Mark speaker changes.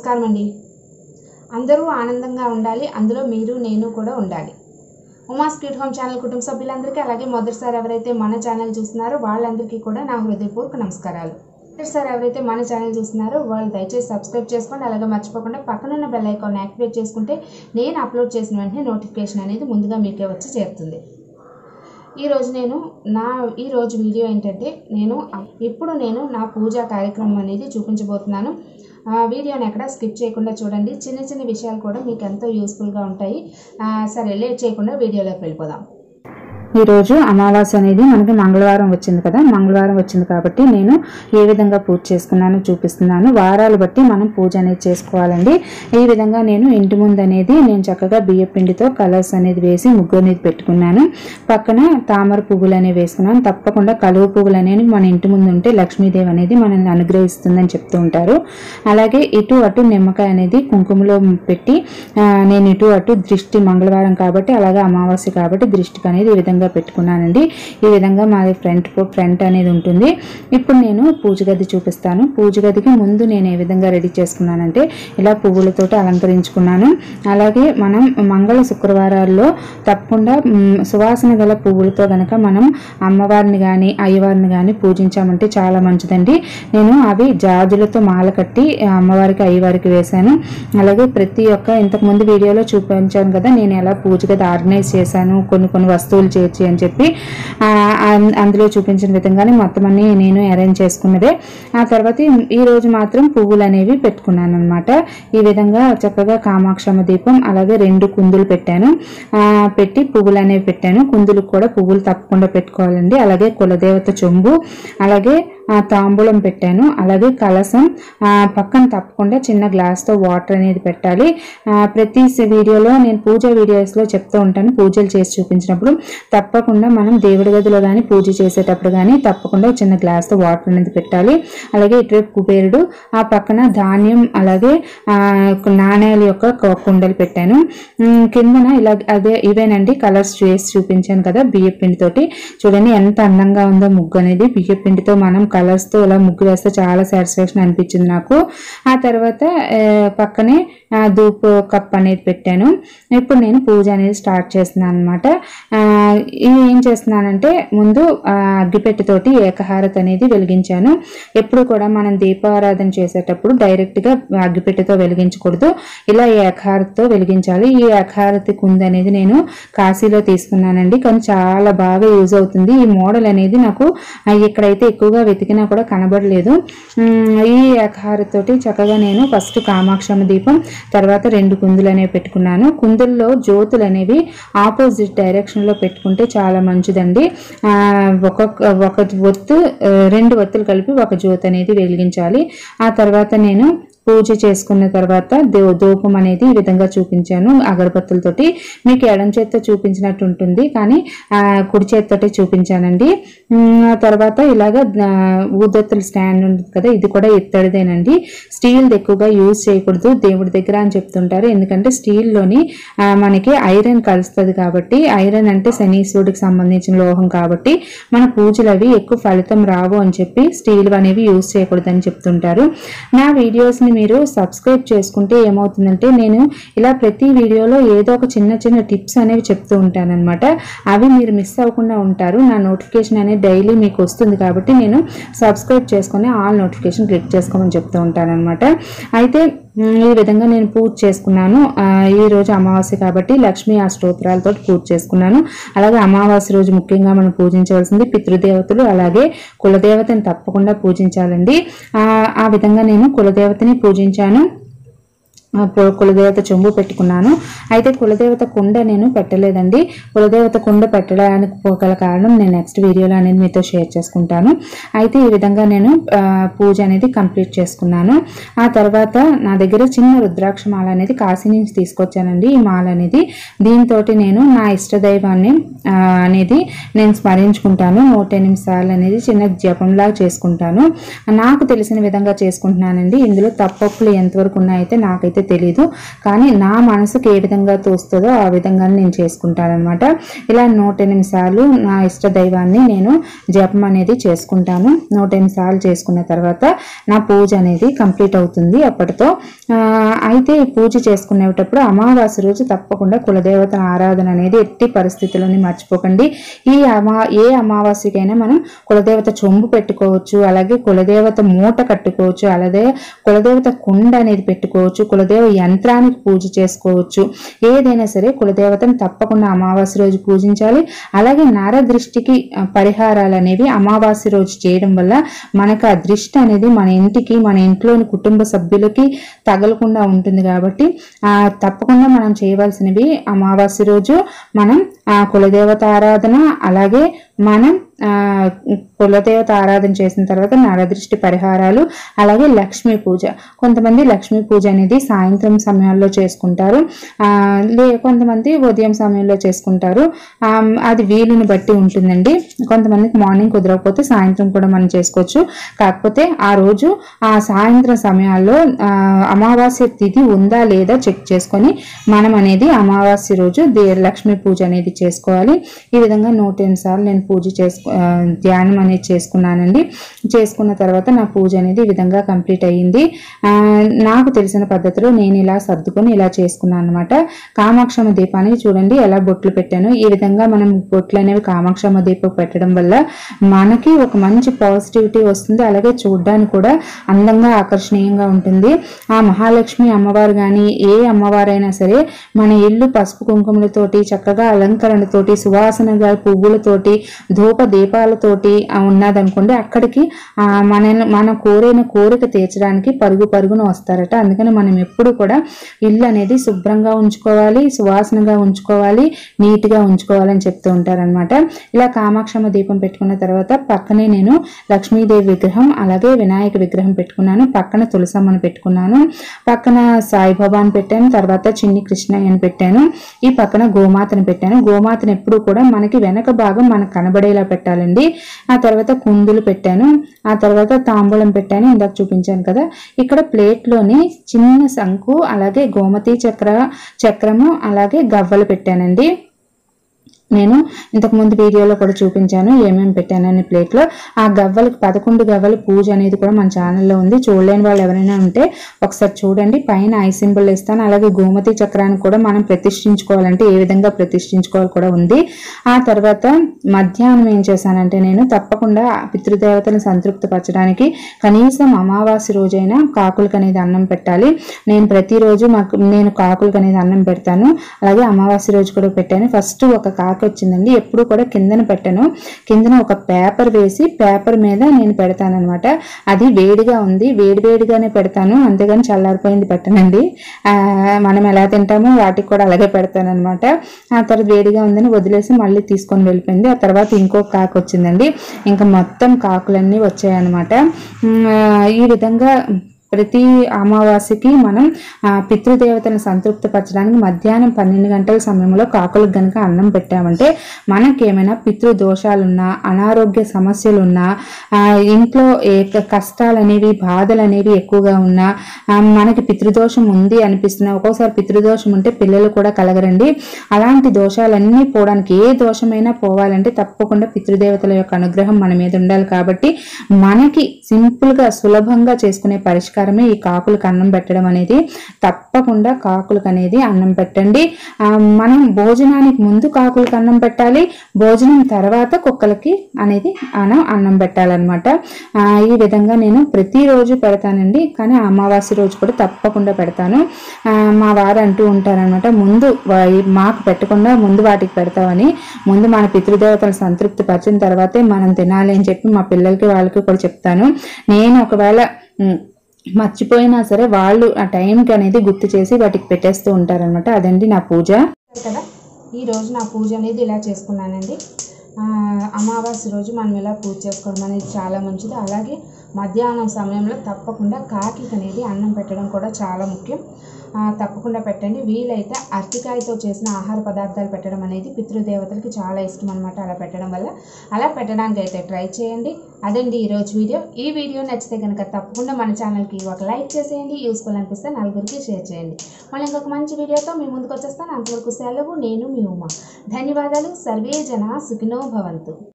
Speaker 1: నమస్కారం అండి అందరూ ఆనందంగా ఉండాలి అందులో మీరు నేను కూడా ఉండాలి ఉమా స్వీట్ హోమ్ ఛానల్ కుటుంబ సభ్యులందరికీ అలాగే మొదటిసారి ఎవరైతే మన ఛానల్ చూస్తున్నారో వాళ్ళందరికీ కూడా నా హృదయపూర్వక నమస్కారాలు మొదటిసారి ఎవరైతే మన ఛానల్ చూస్తున్నారో వాళ్ళు దయచేసి సబ్స్క్రైబ్ చేసుకోండి అలాగే మర్చిపోకుండా పక్కనున్న బెల్ ఐకాన్ యాక్టివేట్ చేసుకుంటే నేను అప్లోడ్ చేసిన వెంటనే నోటిఫికేషన్ అనేది ముందుగా మీకే వచ్చి చేరుతుంది ఈరోజు నేను నా ఈరోజు వీడియో ఏంటంటే నేను ఇప్పుడు నేను నా పూజా కార్యక్రమం అనేది చూపించబోతున్నాను ఆ వీడియోని ఎక్కడ స్కిప్ చేయకుండా చూడండి చిన్న చిన్న విషయాలు కూడా మీకు ఎంతో యూస్ఫుల్గా ఉంటాయి ఆ, సరే లేట్ చేయకుండా వీడియోలోకి వెళ్ళిపోదాం
Speaker 2: ఈరోజు అమావాస్య అనేది మనకి మంగళవారం వచ్చింది కదా మంగళవారం వచ్చింది కాబట్టి నేను ఏ విధంగా పూజ చేసుకున్నానో చూపిస్తున్నాను వారాలు బట్టి మనం పూజ అనేది చేసుకోవాలండి ఈ విధంగా నేను ఇంటి ముందు అనేది నేను చక్కగా బియ్య పిండితో కలర్స్ అనేది వేసి ముగ్గు అనేది పెట్టుకున్నాను పక్కన తామర పువ్వులు అనేవి వేసుకున్నాను తప్పకుండా కలువ పువ్వులు అనేవి మన ఇంటి ముందు ఉంటే లక్ష్మీదేవి అనేది మనల్ని అనుగ్రహిస్తుందని చెప్తూ ఉంటారు అలాగే ఇటు అటు నిమ్మకాయ అనేది కుంకుమలో పెట్టి ఆ, నేను ఇటు అటు దృష్టి మంగళవారం కాబట్టి అలాగే అమావాస్య కాబట్టి దృష్టికి అనేది ఈ విధంగా పెట్టుకున్నానండి ఈ విధంగా మాది ఫ్రంట్ ఫ్రంట్ అనేది ఉంటుంది ఇప్పుడు నేను పూజ గది చూపిస్తాను పూజ గదికి ముందు నేను ఏ విధంగా రెడీ చేసుకున్నానంటే ఇలా పువ్వులతోటి అలంకరించుకున్నాను అలాగే మనం మంగళ శుక్రవారాల్లో తప్పకుండా మ్, సువాసన గల పువ్వులతో గనక మనం అమ్మవారిని కానీ అయ్యవారిని కానీ పూజించామంటే చాలా మంచిదండి నేను అవి జాజులతో మాల కట్టి ఆ, అమ్మవారికి అయ్యవారికి వేశాను అలాగే ప్రతి ఒక్క ఇంతకు ముందు వీడియోలో చూపించాను కదా నేను ఎలా పూజ గది ఆర్గనైజ్ చేశాను కొన్ని కొన్ని వస్తువులు చేర్చి అని చెప్పి ఆ, అం- అందులో చూపించిన విధంగానే మొత్తం అన్ని నేను అరేంజ్ చేసుకున్నదే ఆ తర్వాత ఈ- ఈ రోజు మాత్రం పువ్వులు అనేవి పెట్టుకున్నాను అనమాట ఈ విధంగా చక్కగా కామాక్షమ్మ దీపం అలాగే రెండు కుందులు పెట్టాను ఆ, పెట్టి పువ్వులు అనేవి పెట్టాను కుందులకు కూడా పువ్వులు తప్పకుండా పెట్టుకోవాలండి అలాగే కులదేవత చెంబు అలాగే ఆ, తాంబూలం పెట్టాను అలాగే కలసం ఆ, పక్కన తప్పకుండా చిన్న గ్లాస్తో వాటర్ అనేది పెట్టాలి ఆ, ప్రతి స- వీడియోలో నేను పూజ వీడియోస్లో చెప్తూ ఉంటాను పూజలు చేసి చూపించినప్పుడు తప్పకుండా మనం దేవుడి గదిలో కానీ పూజ చేసేటప్పుడు కానీ తప్పకుండా చిన్న గ్లాస్తో వాటర్ అనేది పెట్టాలి అలాగే ఇటువైపు కుబేరుడు ఆ పక్కన ధాన్యం అలాగే ఆ, నాణేల యొక్క క- కుండలు పెట్టాను ఉమ్, కిందన ఇలా అదే ఇవేనండి కలర్స్ చేసి చూపించాను కదా బియ్య పిండితోటి చూడండి ఎంత అందంగా ఉందో ముగ్గు అనేది బియ్య పిండితో మనం కలర్స్ తో ఇలా ముగ్గు వేస్తే చాలా సాటిస్ఫాక్షన్ అనిపించింది నాకు ఆ తర్వాత ఆ, పక్కనే ఆ, ధూప్ కప్ అనేది పెట్టాను ఇప్పుడు నేను పూజ అనేది స్టార్ట్ చేస్తున్నాను అనమాట ఇది ఏం చేస్తున్నానంటే ముందు ఆ, అగ్గిపెట్టెతోటి ఏకహారతి అనేది వెలిగించాను ఎప్పుడు కూడా మనం దీపారాధన చేసేటప్పుడు డైరెక్ట్ గా అగ్గిపెట్టెతో వెలిగించకూడదు ఇలా ఏకహారతితో వెలిగించాలి ఈ ఏకహారతి కుంది అనేది నేను కాశీలో తీసుకున్నానండి కానీ చాలా బాగా యూజ్ అవుతుంది ఈ మోడల్ అనేది నాకు ఆ, ఇక్కడైతే ఎక్కువగా వెతికినా కూడా కనబడలేదు ఉమ్, ఈ ఏకహారతోటి చక్కగా నేను ఫస్ట్ కామాక్షమ్మ దీపం తర్వాత రెండు కుందులు అనేవి పెట్టుకున్నాను కుందుల్లో జ్యోతులు అనేవి ఆపోజిట్ డైరెక్షన్ లో పెట్టుకుంటే చాలా మంచిదండి ఆ, ఒక్కొక్క ఒక ఒత్తు ఆ, రెండు ఒత్తులు కలిపి ఒక జ్యోతి అనేది వెలిగించాలి ఆ తర్వాత నేను పూజ చేసుకున్న తర్వాత దో- ధూపం అనేది ఈ విధంగా చూపించాను అగరబత్తులతోటి మీకు ఎడం చేత్తో చూపించినట్టు ఉంటుంది కానీ ఆ, కుడి చేత్తోటి చూపించానండి ఉమ్, ఆ తర్వాత ఇలాగ ఆ, ఊదొత్తుల స్టాండ్ ఉంటుంది కదా ఇది కూడా ఇత్తడిదేనండి స్టీల్ ఎక్కువగా యూజ్ చేయకూడదు దేవుడి దగ్గర అని చెప్తుంటారు ఎందుకంటే స్టీల్లోని మనకి ఐరన్ కలుస్తుంది కాబట్టి ఐరన్ అంటే శనీశ్వరుడికి సంబంధించిన లోహం కాబట్టి మన పూజలు అవి ఎక్కువ ఫలితం రావు అని చెప్పి స్టీల్ అనేవి యూజ్ చేయకూడదు అని చెప్తుంటారు నా వీడియోస్ని మీరు సబ్స్క్రైబ్ చేసుకుంటే ఏమవుతుందంటే నేను ఇలా ప్రతి వీడియోలో ఏదో ఒక చిన్న చిన్న టిప్స్ అనేవి చెప్తూ ఉంటానన్నమాట అవి మీరు మిస్ అవ్వకుండా ఉంటారు నా నోటిఫికేషన్ అనేది డైలీ మీకు వస్తుంది కాబట్టి నేను సబ్స్క్రైబ్ చేసుకొని ఆల్ నోటిఫికేషన్ క్లిక్ చేసుకోమని చెప్తూ ఉంటానన్నమాట అయితే ఉమ్, ఈ విధంగా నేను పూజ చేసుకున్నాను ఆ, ఈ రోజు అమావాస్య కాబట్టి లక్ష్మీ ఆ స్తోత్రాలతో పూజ చేసుకున్నాను అలాగే అమావాస్య రోజు ముఖ్యంగా మనం పూజించవలసింది పితృదేవతలు అలాగే కులదేవతని తప్పకుండా పూజించాలండి ఆ, ఆ విధంగా నేను కులదేవతని పూజించాను ఆ, పు- కులదేవత చెంబు పెట్టుకున్నాను అయితే కులదేవత కుండ నేను పెట్టలేదండి కులదేవత కుండ పెట్టడానికి గల కారణం నేను నెక్స్ట్ వీడియోలో అనేది మీతో షేర్ చేసుకుంటాను అయితే ఈ విధంగా నేను ఆ, పూజ అనేది కంప్లీట్ చేసుకున్నాను ఆ తర్వాత నా దగ్గర చిన్న రుద్రాక్ష మాల అనేది కాశీ నుంచి తీసుకొచ్చానండి ఈ మాల అనేది దీంతో నేను నా ఇష్టదైవాన్ని ఆ, అనేది నేను స్మరించుకుంటాను నూట ఎనిమిది సార్లు అనేది చిన్న జపంలాగా చేసుకుంటాను నాకు తెలిసిన విధంగా చేసుకుంటున్నానండి ఇందులో తప్పొప్పులు ఎంతవరకు ఉన్నాయైతే నాకైతే అయితే తెలియదు కానీ నా మనసుకు ఏ విధంగా తోస్తుందో ఆ విధంగా నేను చేసుకుంటానమాట ఇలా నూట ఎనిమిది సార్లు నా ఇష్ట దైవాన్ని నేను జపం అనేది చేసుకుంటాను నూట ఎనిమిది సార్లు చేసుకున్న తర్వాత నా పూజ అనేది కంప్లీట్ అవుతుంది అప్పటితో ఆ, అయితే ఈ పూజ చేసుకునేటప్పుడు అమావాస్య రోజు తప్పకుండా కులదేవత ఆరాధన అనేది ఎట్టి పరిస్థితుల్లోని మర్చిపోకండి ఈ అమా ఏ అమావాస్యకైనా మనం కులదేవత చొంబు పెట్టుకోవచ్చు అలాగే కులదేవత మూట కట్టుకోవచ్చు అలాగే కులదేవత కుండ అనేది పెట్టుకోవచ్చు కులదేవ యంత్రానికి పూజ చేసుకోవచ్చు ఏదైనా సరే కులదేవతను తప్పకుండా అమావాస్య రోజు పూజించాలి అలాగే నర దృష్టికి ఆ, పరిహారాలు అనేవి అమావాస్య రోజు చేయడం వల్ల మనకు ఆ దృష్టి అనేది మన ఇంటికి మన ఇంట్లోని కుటుంబ సభ్యులకి తగలకుండా ఉంటుంది కాబట్టి ఆ, తప్పకుండా మనం చేయవలసినవి అమావాస్య రోజు మనం ఆ కులదేవత ఆరాధన అలాగే మనం ఆ, కులదేవత ఆరాధన చేసిన తర్వాత నరదృష్టి పరిహారాలు అలాగే లక్ష్మీ పూజ కొంతమంది లక్ష్మీ పూజ అనేది సాయంత్రం సమయాల్లో చేసుకుంటారు ఆ, లే కొంతమంది ఉదయం సమయంలో చేసుకుంటారు ఆ, అది వీలుని బట్టి ఉంటుందండి కొంతమందికి మార్నింగ్ కుదరకపోతే సాయంత్రం కూడా మనం చేసుకోవచ్చు కాకపోతే ఆ రోజు ఆ సాయంత్రం సమయాల్లో ఆ, అమావాస్య తిథి ఉందా లేదా చెక్ చేసుకొని మనం అనేది అమావాస్య రోజు దే లక్ష్మీ పూజ అనేది చేసుకోవాలి ఈ విధంగా నూట ఎనిమిది సార్లు నేను పూజ చేసుకు ఆ, ధ్యానం అనేది చేసుకున్నానండి చేసుకున్న తర్వాత నా పూజ అనేది ఈ విధంగా కంప్లీట్ అయ్యింది ఆ, నాకు తెలిసిన పద్ధతిలో నేను ఇలా సర్దుకొని ఇలా చేసుకున్నాను అనమాట కామాక్షమ్మ దీపానికి చూడండి ఎలా బొట్లు పెట్టాను ఈ విధంగా మనం బొట్లు అనేవి కామాక్షమ్మ దీపం పెట్టడం వల్ల మనకి ఒక మంచి పాజిటివిటీ వస్తుంది అలాగే చూడడానికి కూడా అందంగా ఆకర్షణీయంగా ఉంటుంది ఆ మహాలక్ష్మి అమ్మవారు కానీ ఏ అమ్మవారైనా సరే మన ఇల్లు పసుపు కుంకుమలతోటి చక్కగా అలంకరణతోటి సువాసనగా పువ్వులతోటి ధూప దీపాలతోటి ఆ, ఉన్నదనుకోండి అక్కడికి ఆ, మన మన కోరిన కోరిక తీర్చడానికి పరుగు పరుగున వస్తారట అందుకని మనం ఎప్పుడు కూడా ఇల్లు అనేది శుభ్రంగా ఉంచుకోవాలి సువాసనగా ఉంచుకోవాలి నీట్గా ఉంచుకోవాలని చెప్తూ ఉంటారనమాట ఇలా కామాక్షమ్మ దీపం పెట్టుకున్న తర్వాత పక్కనే నేను లక్ష్మీదేవి విగ్రహం అలాగే వినాయక విగ్రహం పెట్టుకున్నాను పక్కన తులసమ్మను పెట్టుకున్నాను పక్కన సాయిబాబాని పెట్టాను తర్వాత చిన్ని కృష్ణయ్యని పెట్టాను ఈ పక్కన గోమాతను పెట్టాను గోమాతను ఎప్పుడు కూడా మనకి వెనక భాగం మనకు కనబడేలా పెట్టాలండి ఆ తర్వాత కుందులు పెట్టాను ఆ తర్వాత తాంబూలం పెట్టాను ఇందాక చూపించాను కదా ఇక్కడ ప్లేట్లోని చిన్న శంకు అలాగే గోమతి చక్ర చక్రము అలాగే గవ్వలు పెట్టానండి నేను ఇంతకుముందు వీడియోలో కూడా చూపించాను ఏమేమి పెట్టానని ప్లేట్లో ఆ గవ్వలకు పదకొండు గవ్వల పూజ అనేది కూడా మన ఛానల్లో ఉంది చూడలేని వాళ్ళు ఎవరైనా ఉంటే ఒకసారి చూడండి పైన ఐ సింబల్ ఇస్తాను అలాగే గోమతి చక్రాన్ని కూడా మనం ప్రతిష్ఠించుకోవాలంటే ఏ విధంగా ప్రతిష్ఠించుకోవాలి కూడా ఉంది ఆ తర్వాత మధ్యాహ్నం ఏం చేశానంటే నేను తప్పకుండా పితృదేవతలను సంతృప్తిపరచడానికి కనీసం అమావాస్య రోజైనా కాకులకు అనేది అన్నం పెట్టాలి నేను ప్రతిరోజు మాకు నేను కాకులకు అనేది అన్నం పెడతాను అలాగే అమావాస్య రోజు కూడా పెట్టాను ఫస్ట్ ఒక కాకి వచ్చిందండి ఎప్పుడు కూడా కిందన పెట్టాను కిందన ఒక పేపర్ వేసి పేపర్ మీద నేను పెడతానమాట అది వేడిగా ఉంది వేడి వేడిగానే పెడతాను అంతేగాని చల్లారిపోయింది పెట్టనండి ఆ, మనం ఎలా తింటామో వాటికి కూడా అలాగే పెడతానమాట ఆ తర్వాత వేడిగా ఉందని వదిలేసి మళ్ళీ తీసుకొని వెళ్ళిపోయింది ఆ తర్వాత ఇంకో కాకి వచ్చిందండి ఇంకా మొత్తం కాకులన్నీ వచ్చాయన్నమాట ఉమ్, ఆ, ఈ విధంగా ప్రతి అమావాస్యకి మనం ఆ, పితృదేవతలను సంతృప్తిపరచడానికి మధ్యాహ్నం పన్నెండు గంటల సమయంలో కాకులకు గనక అన్నం పెట్టామంటే మనకి ఏమైనా పితృ దోషాలున్నా అనారోగ్య సమస్యలున్నా ఆ, ఇంట్లో ఏ- కష్టాలు అనేవి బాధలు అనేవి ఎక్కువగా ఉన్నా ఆ, మనకి పితృదోషం ఉంది అనిపిస్తున్నా ఒక్కోసారి పితృదోషం ఉంటే పిల్లలు కూడా కలగరండి అలాంటి దోషాలన్నీ పోవడానికి ఏ దోషమైనా పోవాలంటే తప్పకుండా పితృదేవతల యొక్క అనుగ్రహం మన మీద ఉండాలి కాబట్టి మనకి సింపుల్ గా సులభంగా చేసుకునే పరిష్కారమే ఈ కాకులకు అన్నం పెట్టడం అనేది తప్పకుండా కాకులకు అనేది అన్నం పెట్టండి ఆ, మనం భోజనానికి ముందు కాకులకు అన్నం పెట్టాలి భోజనం తర్వాత కుక్కలకి అనేది మనం అన్నం పెట్టాలన్నమాట ఆ, ఈ విధంగా నేను ప్రతిరోజు పెడతానండి కానీ అమావాస్య రోజు కూడా తప్పకుండా పెడతాను ఆ, మా వారు అంటూ ఉంటారనమాట ముందు వా- మాకు పెట్టకుండా ముందు వాటికి పెడతామని ముందు మన పితృదేవతలు సంతృప్తి పరిచిన తర్వాతే మనం తినాలి అని చెప్పి మా పిల్లలకి వాళ్ళకి కూడా చెప్తాను నేను ఒకవేళ ఉమ్, మర్చిపోయినా సరే వాళ్ళు ఆ టైంకి అనేది గుర్తు చేసి వాటికి పెట్టేస్తూ ఉంటారనమాట అదండి నా పూజ
Speaker 1: కదా ఈ రోజు నా పూజ అనేది ఇలా చేసుకున్నానండి ఆ, అమావాస్య రోజు మనం ఇలా పూజ చేసుకోవడం అనేది చాలా మంచిది అలాగే మధ్యాహ్నం సమయంలో తప్పకుండా కాకి అనేది అన్నం పెట్టడం కూడా చాలా ముఖ్యం ఆ, తప్పకుండా పెట్టండి వీలైతే అరటికాయతో చేసిన ఆహార పదార్థాలు పెట్టడం అనేది పితృదేవతలకి చాలా ఇష్టం అనమాట అలా పెట్టడం వల్ల అలా పెట్టడానికి అయితే ట్రై చేయండి అదండి ఈరోజు వీడియో ఈ వీడియో నచ్చితే కనుక తప్పకుండా మన ఛానల్కి ఒక లైక్ చేసేయండి యూస్ఫుల్ అనిపిస్తే నలుగురికి షేర్ చేయండి మళ్ళీ ఇంకొక మంచి వీడియోతో మీ ముందుకు వచ్చేస్తాను అంతవరకు సెలవు నేను మీ ఉమా ధన్యవాదాలు సర్వే జన సుఖినో భవంతు